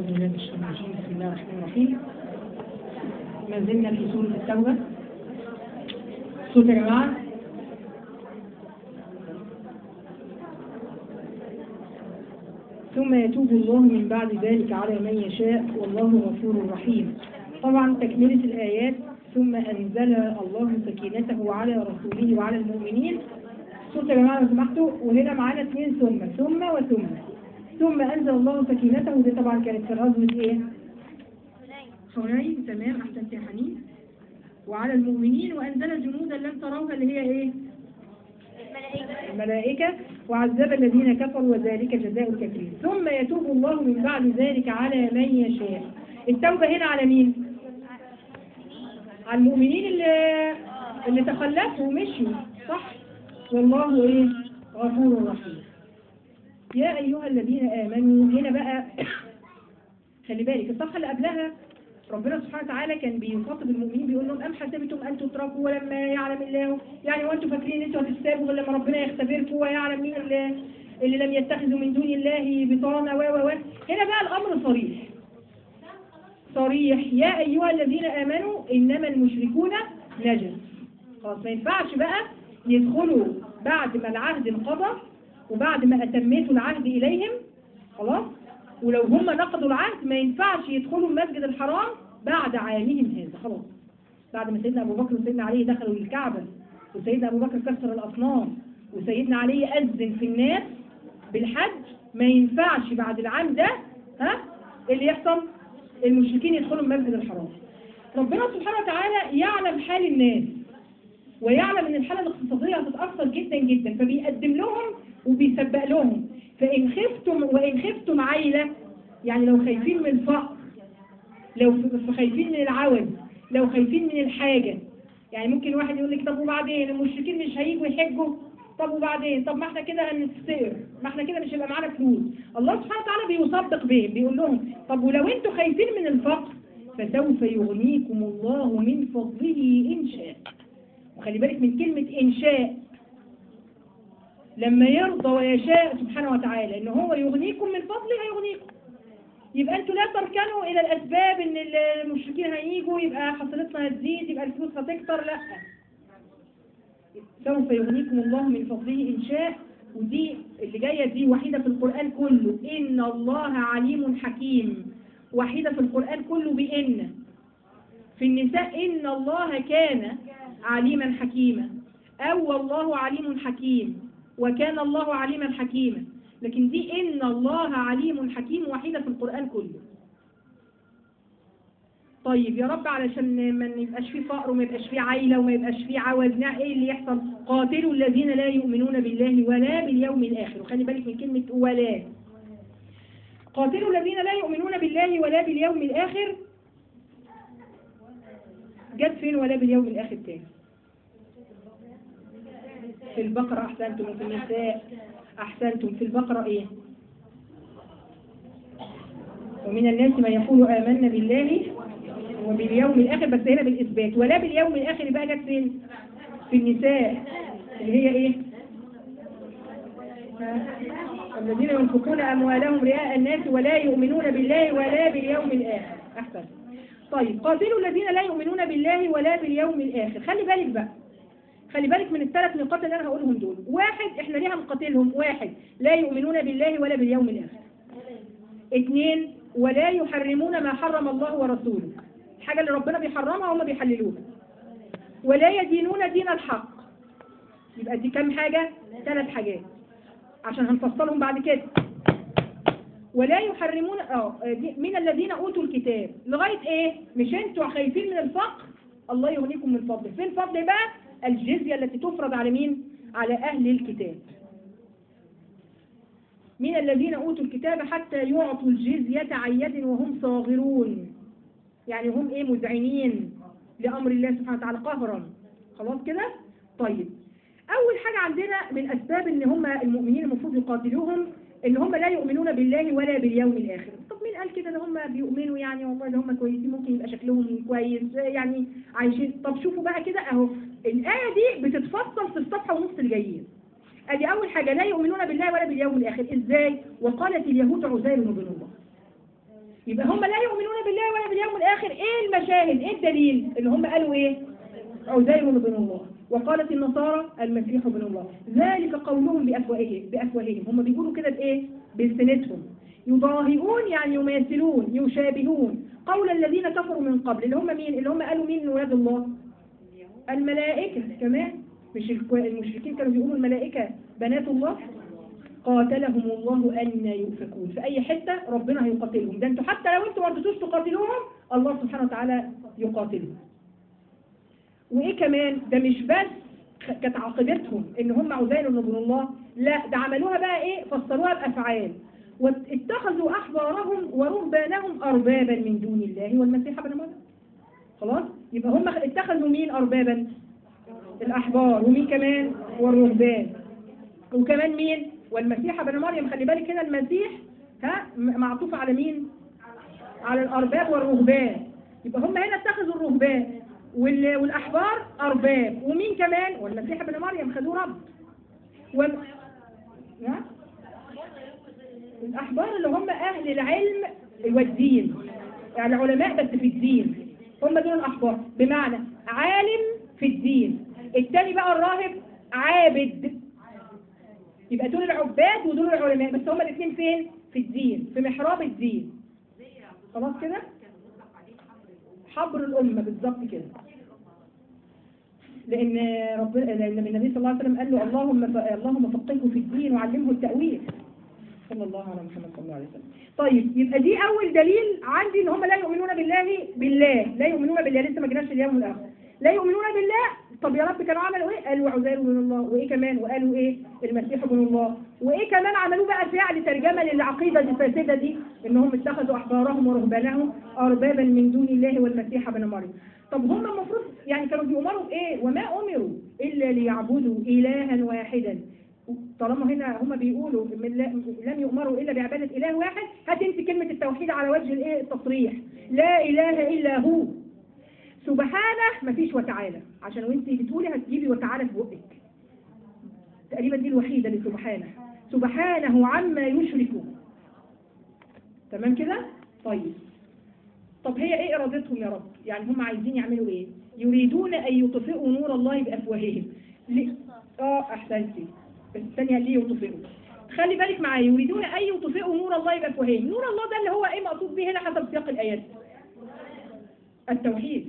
أعوذ بالله من الشيطان الرجيم بسم الله الرحمن الرحيم ما زلنا في سورة التوبة صوت يا جماعة ثم يتوب الله من بعد ذلك على من يشاء والله غفور رحيم طبعا تكملة الآيات ثم أنزل الله سكينته على رسوله وعلى المؤمنين صوت يا جماعة لو سمحتوا وهنا معانا اثنين ثم ثم وثم ثم أنزل الله سكينته دي طبعا كانت في غزوة إيه؟ حنين تمام أحسنت يا حنين وعلى المؤمنين وأنزل جنودا لم تروها اللي هي إيه؟ الملائكة وعذب الذين كفروا وذلك جزاء الكافرين ثم يتوب الله من بعد ذلك على من يشاء التوبة هنا على مين؟ على المؤمنين اللي اللي تخلفوا ومشوا صح؟ والله ايه؟ غفور رحيم يا أيها الذين آمنوا هنا بقى خلي بالك الصفحة اللي قبلها ربنا سبحانه وتعالى كان بيخاطب المؤمنين بيقول لهم أم حسبتم أن تتركوا ولما يعلم الله يعني وأنتم فاكرين أنتوا هتستابوا غير لما ربنا يختبركم ويعلم مين اللي, اللي لم يتخذوا من دون الله بطانة و و و هنا بقى الأمر صريح صريح يا أيها الذين آمنوا إنما المشركون نجس خلاص ما ينفعش بقى يدخلوا بعد ما العهد انقضى وبعد ما أتميتوا العهد إليهم خلاص ولو هم نقضوا العهد ما ينفعش يدخلوا المسجد الحرام بعد عامهم هذا خلاص بعد ما سيدنا أبو بكر وسيدنا علي دخلوا الكعبة وسيدنا أبو بكر كسر الأصنام وسيدنا علي أذن في الناس بالحج ما ينفعش بعد العام ده ها اللي يحصل المشركين يدخلوا المسجد الحرام ربنا سبحانه وتعالى يعلم حال الناس ويعلم ان الحالة الاقتصادية هتتأثر جدا جدا فبيقدم لهم وبيسبق لهم فإن خفتم وإن خفتم عيلة يعني لو خايفين من الفقر لو خايفين من العوز لو خايفين من الحاجة يعني ممكن واحد يقول لك طب وبعدين المشركين مش هيجوا يحجوا طب وبعدين طب ما احنا كده هنستقر ما احنا كده مش هيبقى معانا فلوس الله سبحانه وتعالى بيصدق بهم بيقول لهم طب ولو انتوا خايفين من الفقر فسوف يغنيكم الله من فضله إن شاء وخلي بالك من كلمة إن شاء لما يرضى ويشاء سبحانه وتعالى ان هو يغنيكم من فضله هيغنيكم يبقى انتوا لا تركنوا الى الاسباب ان المشركين هيجوا يبقى حصيلتنا هتزيد يبقى الفلوس هتكتر لا سوف يغنيكم الله من فضله ان شاء ودي اللي جايه دي وحيده في القران كله ان الله عليم حكيم وحيده في القران كله بان في النساء ان الله كان عليما حكيما او والله عليم حكيم وكان الله عليما حكيما لكن دي إن الله عليم حكيم وحيدة في القرآن كله طيب يا رب علشان ما يبقاش فيه فقر وما يبقاش فيه عيلة وما يبقاش فيه عوز ايه اللي يحصل قاتلوا الذين لا يؤمنون بالله ولا باليوم الآخر وخلي بالك من كلمة ولا قاتلوا الذين لا يؤمنون بالله ولا باليوم الآخر جت فين ولا باليوم الآخر تاني في البقرة أحسنتم وفي النساء أحسنتم في البقرة إيه ومن الناس من يقول آمنا بالله وباليوم الآخر بس هنا بالإثبات ولا باليوم الآخر بقى جت فين في النساء اللي هي إيه الذين ينفقون أموالهم رئاء الناس ولا يؤمنون بالله ولا باليوم الآخر أحسن طيب قاتلوا الذين لا يؤمنون بالله ولا باليوم الآخر خلي بالك بقى خلي بالك من الثلاث نقاط اللي انا هقولهم دول واحد احنا ليه هنقاتلهم واحد لا يؤمنون بالله ولا باليوم الاخر اثنين ولا يحرمون ما حرم الله ورسوله الحاجة اللي ربنا بيحرمها هم بيحللوها ولا يدينون دين الحق يبقى دي كام حاجة ثلاث حاجات عشان هنفصلهم بعد كده ولا يحرمون اه من الذين اوتوا الكتاب لغاية ايه مش انتوا خايفين من الفقر الله يغنيكم من فضله فين فضل بقى الجزية التي تفرض على مين؟ على أهل الكتاب من الذين أوتوا الكتاب حتى يعطوا الجزية عن يد وهم صاغرون يعني هم إيه مذعنين لأمر الله سبحانه وتعالى قهرا خلاص كده؟ طيب أول حاجة عندنا من أسباب إن هم المؤمنين المفروض يقاتلوهم إن هم لا يؤمنون بالله ولا باليوم الآخر طب مين قال كده ده هم بيؤمنوا يعني والله ده هم كويسين ممكن يبقى شكلهم كويس يعني عايشين طب شوفوا بقى كده أهو الآية دي بتتفصل في الصفحة ونص الجايين ادي اول حاجة لا يؤمنون بالله ولا باليوم الاخر ازاي وقالت اليهود عزير بن الله يبقى هم لا يؤمنون بالله ولا باليوم الآخر إيه المشاهد إيه الدليل اللي هم قالوا إيه عزير بن الله وقالت النصارى المسيح بن الله ذلك قولهم بأفواههم بأفواههم هم بيقولوا كده بإيه بلسنتهم يضاهئون يعني يماثلون يشابهون قول الذين كفروا من قبل اللي هم مين اللي هم قالوا مين من ولاد الله الملائكة كمان مش الكو- المشركين كانوا بيقولوا الملائكة بنات الله قاتلهم الله أن يؤفكون في أي حتة ربنا هيقاتلهم ده انتوا حتى لو انتوا ما رضيتوش تقاتلوهم الله سبحانه وتعالى يقاتلهم وإيه كمان ده مش بس خ- كانت عاقبتهم ان هم عزير بن الله لا ده عملوها بقى ايه فسروها بافعال واتخذوا احبارهم ورهبانهم اربابا من دون الله والمسيح ابن مريم خلاص يبقى هم اتخذوا مين اربابا الاحبار ومين كمان والرهبان وكمان مين والمسيح ابن مريم خلي بالك هنا المسيح ها م- معطوف على مين على الارباب والرهبان يبقى هم هنا اتخذوا الرهبان وال- والاحبار ارباب ومين كمان والمسيح ابن مريم خدوه رب وال... نعم الأحبار اللي هم أهل العلم والدين يعني علماء بس في الدين هم دول الأحبار بمعنى عالم في الدين التاني بقى الراهب عابد يبقى دول العباد ودول العلماء بس هم الاثنين فين في الدين في محراب الدين خلاص كده حبر الأمة بالظبط كده لأن رب لأن النبي صلى الله عليه وسلم قال له اللهم ف... اللهم فقهه في الدين وعلمه التأويل صلى الله على محمد صلى الله عليه وسلم طيب يبقى دي أول دليل عندي إن هم لا يؤمنون بالله بالله لا يؤمنون بالله لسه ما جيناش اليوم الآخر لا يؤمنون بالله طب يا رب كانوا عملوا ايه قالوا عزير بن الله وايه كمان وقالوا ايه المسيح بن الله وايه كمان عملوه بقى فعل ترجمه للعقيده الفاسده دي انهم اتخذوا احبارهم ورهبانهم اربابا من دون الله والمسيح ابن مريم طب هم المفروض يعني كانوا بيؤمروا بايه وما امروا الا ليعبدوا الها واحدا طالما هنا هم بيقولوا من لا- لم يؤمروا الا بعباده اله واحد هات انت كلمه التوحيد على وجه الايه التصريح لا اله الا هو سبحانه مفيش وتعالى عشان وانت بتقولي هتجيبي وتعالى في بقك تقريبا دي الوحيده اللي سبحانه سبحانه عما يشركون تمام كده طيب طب هي ايه ارادتهم يا رب يعني هم عايزين يعملوا ايه يريدون ان يطفئوا نور الله بافواههم ليه؟ اه احسنتي بس الثانيه ليه يطفئوا خلي بالك معايا يريدون ان يطفئوا نور الله بافواههم نور الله ده اللي هو ايه مقصود به هنا حسب سياق الايات التوحيد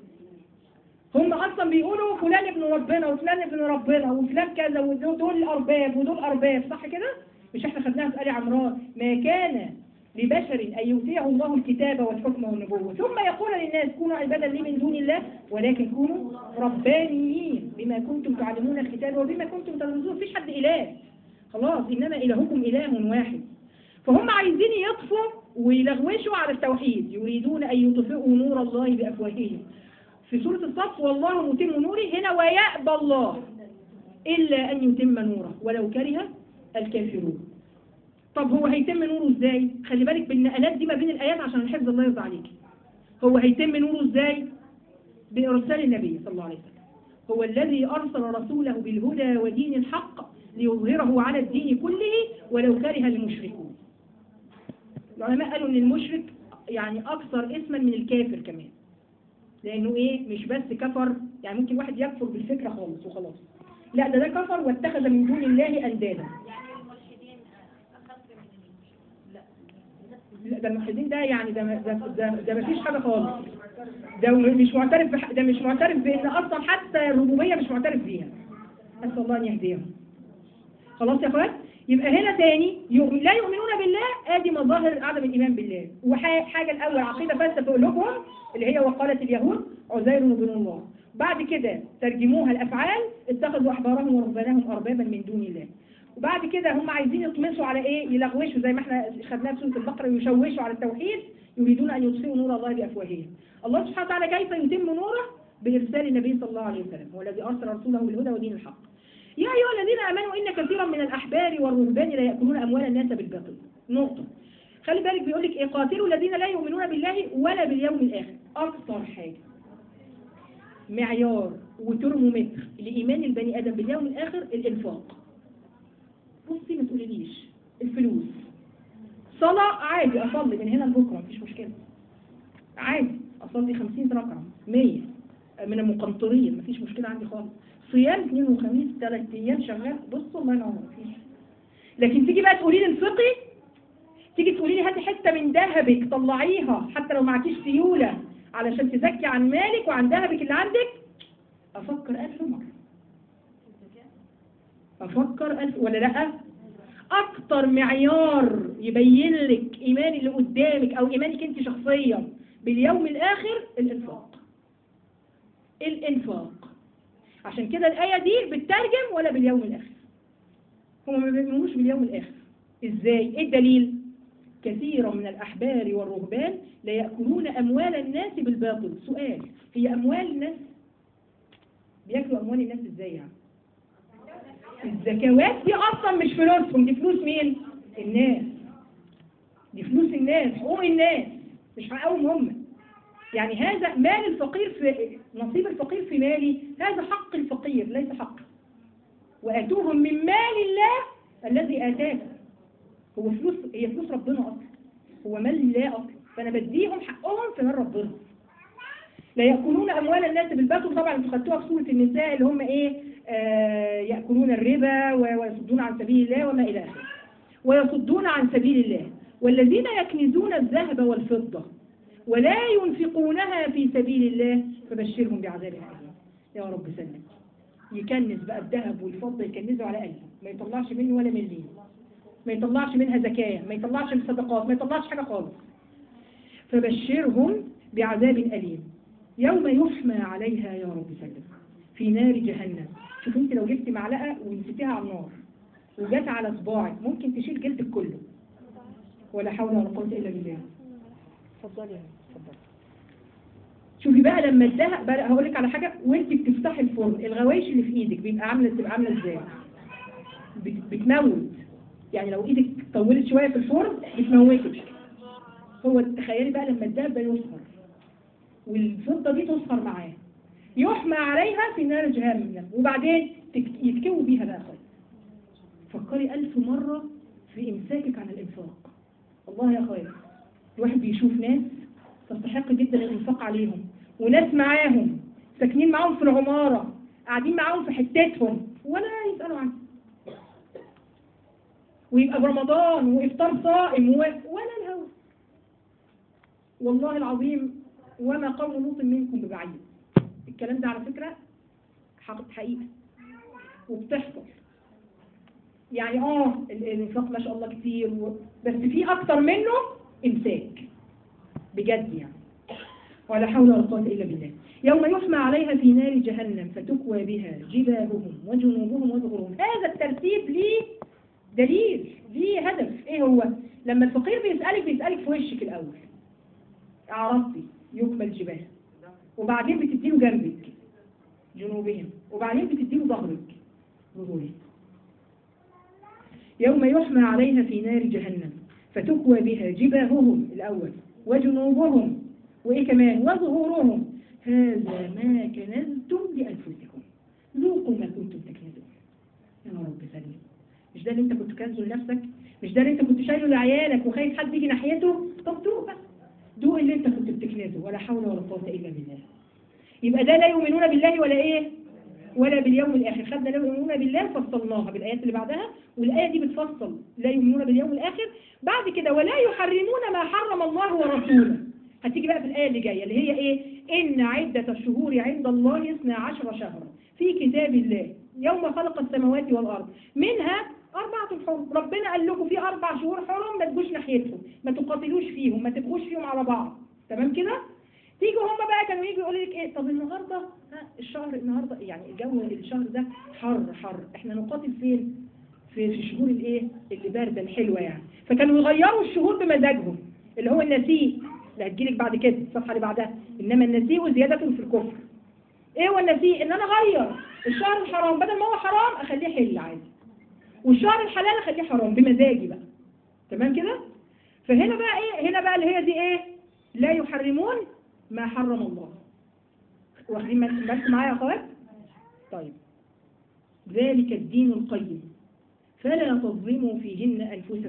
هم اصلا بيقولوا فلان ابن ربنا وفلان ابن ربنا وفلان كذا ودول ارباب ودول ارباب صح كده مش احنا خدناها في ال عمران ما كان لبشر ان يؤتيه الله الكتاب والحكم والنبوه ثم يقول للناس كونوا عبادا لي من دون الله ولكن كونوا ربانيين بما كنتم تعلمون الكتاب وبما كنتم تدرسون مفيش حد اله خلاص انما الهكم اله واحد فهم عايزين يطفوا ويلغوشوا على التوحيد يريدون ان يطفئوا نور الله بافواههم في سورة الصف والله متم نوره هنا ويأبى الله إلا أن يتم نوره ولو كره الكافرون طب هو هيتم نوره ازاي خلي بالك بالنقلات دي ما بين الآيات عشان الحفظ الله يرضى عليك هو هيتم نوره ازاي بإرسال النبي صلى الله عليه وسلم هو الذي أرسل رسوله بالهدى ودين الحق ليظهره على الدين كله ولو كره المشركون العلماء قالوا ان المشرك يعني أكثر اسما من الكافر كمان لانه ايه مش بس كفر يعني ممكن واحد يكفر بالفكره خالص وخلاص لا ده ده كفر واتخذ من دون الله اندادا لا ده الملحدين ده يعني ده ده ده, ده مفيش حاجه خالص ده مش معترف بح... ده مش معترف بان اصلا حتى الربوبيه مش معترف بيها نسال الله ان يهديهم خلاص يا اخوات يبقى هنا تاني يؤمن لا يؤمنون بالله ادي مظاهر عدم الايمان بالله وحاجه الاول عقيده فاسده في قلوبهم اللي هي وقالت اليهود عزير بن الله بعد كده ترجموها الافعال اتخذوا احبارهم ورهبانهم اربابا من دون الله وبعد كده هم عايزين يطمسوا على ايه يلغوشوا زي ما احنا خدناها في سوره البقره يشوشوا على التوحيد يريدون ان يطفئوا نور الله بافواههم الله سبحانه وتعالى كيف يتم نوره بارسال النبي صلى الله عليه وسلم هو الذي ارسل رسوله بالهدى ودين الحق يا أيها الذين آمنوا إن كثيرا من الأحبار والرهبان لا يأكلون أموال الناس بالباطل نقطة خلي بالك بيقول لك إيه قاتلوا الذين لا يؤمنون بالله ولا باليوم الآخر أكثر حاجة معيار وترمومتر لإيمان البني آدم باليوم الآخر الإنفاق بصي ما تقوليليش الفلوس الصلاة عادي أصلي من هنا لبكرة مفيش مشكلة عادي أصلي 50 ركعة 100 من المقنطرين مفيش مشكلة عندي خالص صيام اثنين وخميس ثلاث أيام شغال بصوا الله ينور مفيش لكن تيجي بقى تقولي لي انفقي تيجي تقولي لي هاتي حتة من ذهبك طلعيها حتى لو معكيش سيولة علشان تزكي عن مالك وعن ذهبك اللي عندك أفكر ألف مرة أفكر ألف ولا لأ أكتر معيار يبين لك إيمان اللي قدامك أو إيمانك أنت شخصيا باليوم الآخر الإنفاق الإنفاق عشان كده الآية دي بتترجم ولا باليوم الآخر هم ما بيؤمنوش باليوم الآخر إزاي؟ إيه الدليل؟ كثيرا من الأحبار والرهبان لا يأكلون أموال الناس بالباطل سؤال هي أموال الناس بياكلوا أموال الناس إزاي يعني؟ الزكوات دي أصلا مش فلوسهم دي فلوس مين؟ الناس دي فلوس الناس حقوق الناس مش حقهم هم يعني هذا مال الفقير في نصيب الفقير في مالي هذا حق الفقير ليس حق وآتوهم من مال الله الذي آتاكم هو فلوس هي فلوس ربنا أصلا هو مال الله أصلا فأنا بديهم حقهم في مال ربنا لا يأكلون أموال الناس بالباطل طبعا انتوا خدتوها في سورة النساء اللي هم إيه آه يأكلون الربا ويصدون عن سبيل الله وما إلى آخره ويصدون عن سبيل الله والذين يكنزون الذهب والفضة ولا ينفقونها في سبيل الله فبشرهم بعذاب أليم يا رب سلم يكنز بقى الذهب والفضة يكنزه على قلبه ما يطلعش منه ولا مليم ما يطلعش منها زكاة ما يطلعش من صدقات ما يطلعش حاجة خالص فبشرهم بعذاب أليم يوم يحمى عليها يا رب سلم في نار جهنم شوف انت لو جبت معلقة ونسيتيها على النار وجت على صباعك ممكن تشيل جلدك كله ولا حول ولا قوة إلا بالله اتفضلي اتفضلي شوفي بقى لما الدهب بقى هقول لك على حاجة وانت بتفتحي الفرن الغوايش اللي في ايدك بيبقى عاملة بتبقى عاملة ازاي بت- بتموت يعني لو ايدك طولت شوية في الفرن بتموتك هو تخيلي بقى لما الدهب ده يصهر والفضة دي تصهر معاه يحمى عليها في نار جهنم وبعدين تك- يتكووا بيها بقى خالص فكري ألف مرة في إمساكك عن الإنفاق والله يا خير الواحد بيشوف ناس تستحق جدا الإنفاق عليهم وناس معاهم ساكنين معاهم في العمارة قاعدين معاهم في حتتهم ولا يسألوا عنه ويبقى برمضان وإفطار صائم و- ولا الهوى والله العظيم وما قول لوط منكم ببعيد الكلام ده على فكرة حق- حقيقة وبتحصل يعني اه ال- الانفاق ما شاء الله كتير و... بس في اكتر منه امساك بجد يعني ولا حول ولا قوه الا بالله يوم يحمى عليها في نار جهنم فتكوى بها جباههم وجنوبهم وظهورهم هذا الترتيب ليه دليل ليه هدف ايه هو لما الفقير بيسالك بيسالك في وشك الاول اعرضتي يكمل جباه وبعدين بتديله جنبك جنوبهم وبعدين بتديله ظهرك ظهورهم يوم يحمى عليها في نار جهنم فتكوى بها جباههم الأول وجنوبهم وإيه كمان وظهورهم هذا ما كنزتم لأنفسكم ذوقوا ما كنتم تكنزون يا رب سليم مش ده اللي انت كنت كنزه لنفسك مش ده اللي انت كنت شايله لعيالك وخايف حد يجي ناحيته طب دوق بقى دوق اللي انت كنت بتكنزه ولا حول ولا قوة إلا بالله يبقى ده لا يؤمنون بالله ولا ايه ولا باليوم الآخر خدنا لا يؤمنون بالله فصلناها بالآيات اللي بعدها والآية دي بتفصل لا يؤمنون باليوم الآخر بعد كده ولا يحرمون ما حرم الله ورسوله هتيجي بقى في الآية اللي جاية اللي هي إيه إن عدة الشهور عند الله اثنا عشر شهرا في كتاب الله يوم خلق السماوات والأرض منها أربعة حرم ربنا قال لكم في أربع شهور حرم ما تجوش ناحيتهم ما تقاتلوش فيهم ما تبقوش فيهم على بعض تمام كده تيجوا هم بقى كانوا يجوا يقولوا لك ايه طب النهارده ها الشهر النهارده يعني الجو الشهر ده حر حر احنا نقاتل فين في في الشهور الايه اللي بارده الحلوه يعني فكانوا يغيروا الشهور بمزاجهم اللي هو النسيء اللي هتجيلك بعد كده الصفحه اللي بعدها انما النسيء زياده في الكفر ايه هو النسيء ان انا اغير الشهر الحرام بدل ما هو حرام اخليه حل عادي والشهر الحلال اخليه حرام بمزاجي بقى تمام كده فهنا بقى ايه هنا بقى اللي هي دي ايه لا يحرمون ما حرم الله واخدين بالكم معايا يا اخوات طيب ذلك الدين القيم فلا تظلموا فيهن انفسكم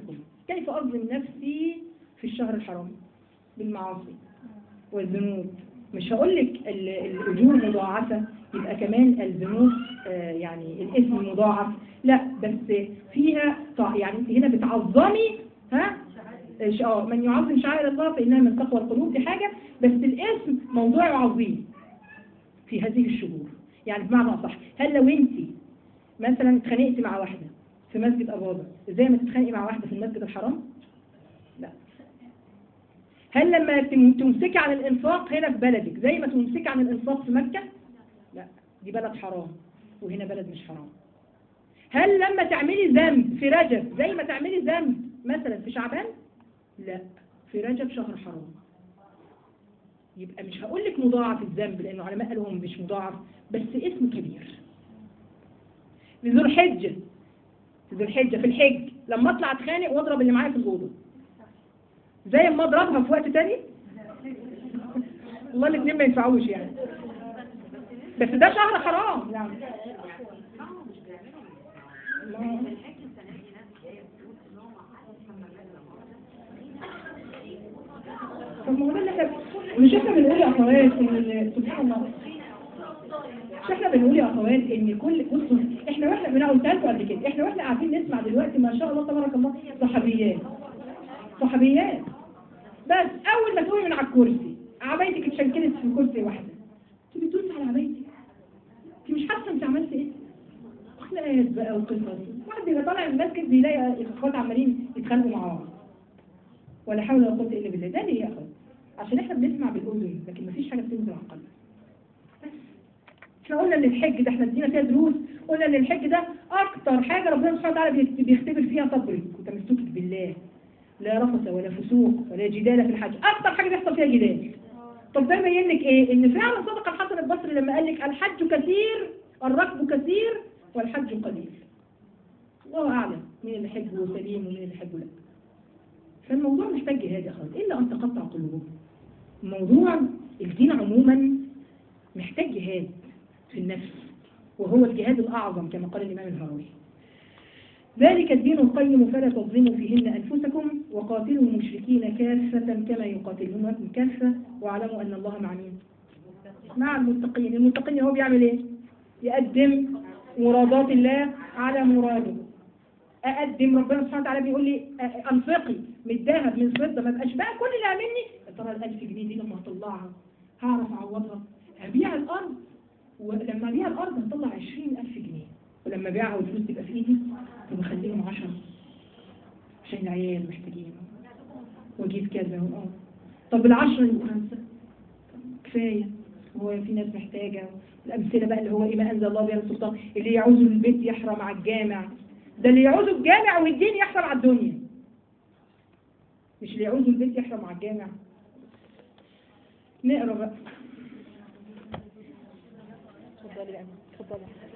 كيف أظلم نفسي في الشهر الحرام بالمعاصي والذنوب مش هقول لك ال- الأجور مضاعفة يبقى كمان الذنوب آه، يعني الاسم مضاعف لا بس فيها طع- يعني هنا بتعظمي ها إيش- اه من يعظم شعائر الله فإنها من تقوى القلوب دي حاجة بس الاسم موضوع عظيم في هذه الشهور يعني بمعنى أصح هل لو أنت مثلا اتخانقتي مع واحدة في مسجد أباضة زي ما تتخانقي مع واحدة في المسجد الحرام؟ لا هل لما تم- تمسكي عن الإنفاق هنا في بلدك زي ما تمسكي عن الإنفاق في مكة؟ لا دي بلد حرام وهنا بلد مش حرام هل لما تعملي ذنب في رجب زي ما تعملي ذنب مثلا في شعبان؟ لا في رجب شهر حرام يبقى مش هقول لك مضاعف الذنب لأنه علماء قالوا هو مش مضاعف بس اسمه كبير ذو الحجة في ذو الحجة في الحج لما اطلع اتخانق واضرب اللي معايا في الأوضة زي ما اضربها في وقت تاني والله الاثنين ما ينفعوش يعني بس ده شهر حرام يعني الله. طب ما هو ده اللي احنا مش احنا بنقول يا اخوات ان سبحان الله مش احنا بنقول يا اخوات ان كل بصوا احنا واحنا انا قلتها لكم قبل كده احنا واحنا قاعدين نسمع دلوقتي ما شاء الله تبارك الله صحابيات صحابيات بس اول ما تقومي من على الكرسي عبايتك اتشنكلت في كرسي واحده تيجي تدوسي على عبايتك انت مش حاسه انت عملت ايه؟ خناقات بقى وقصص واحد بيبقى طالع من المسجد بيلاقي اخوات عمالين يتخانقوا مع بعض ولا حول ولا قوه الا بالله ده ليه يا اخوات؟ عشان احنا بنسمع بالاذن لكن مفيش حاجه بتنزل على القلب بس احنا قلنا ان الحج ده احنا ادينا فيها دروس قلنا ان الحج ده اكتر حاجه ربنا سبحانه وتعالى بيخت- بيختبر فيها صبرك وتمسكك بالله لا رفث ولا فسوق ولا جدال في الحج اكتر حاجه بيحصل فيها جدال طب ده يبين لك ايه ان فعلا صدق الحسن البصري لما قال لك الحج كثير الركب كثير والحج قليل الله اعلم مين اللي حجه سليم ومين اللي حجه لا فالموضوع محتاج جهاد يا اخوان الا ان تقطع قلوبهم موضوع الدين عموما محتاج جهاد في النفس وهو الجهاد الأعظم كما قال الإمام الهروي ذلك الدين القيم فلا تظلموا فيهن أنفسكم وقاتلوا المشركين كافة كما يقاتلونكم كافة واعلموا أن الله مع مين؟ مع المتقين المتقين هو بيعمل إيه؟ يقدم مرادات الله على مراده أقدم ربنا سبحانه وتعالى بيقول لي أ- أنفقي من الذهب من الفضة ما بقاش بقى كل اللي عاملني يا ترى ال 1000 جنيه دي لما هطلعها هعرف أعوضها أبيع الأرض ولما أبيع الأرض هطلع 20000 جنيه ولما أبيعها والفلوس تبقى في إيدي طب أخليهم 10 عشان العيال محتاجين وأجيب كذا وأه طب العشرة يبقوا خمسة كفاية هو في ناس محتاجة الأمثلة بقى اللي هو إيه ما أنزل الله بها من سلطان اللي يعوز البيت يحرم على الجامع ده اللي يعوز الجامع والدين يحرم على الدنيا مش اللي يعوز البيت يحرم على الجامع نقرا بقى اتفضلي يا أمي اتفضلي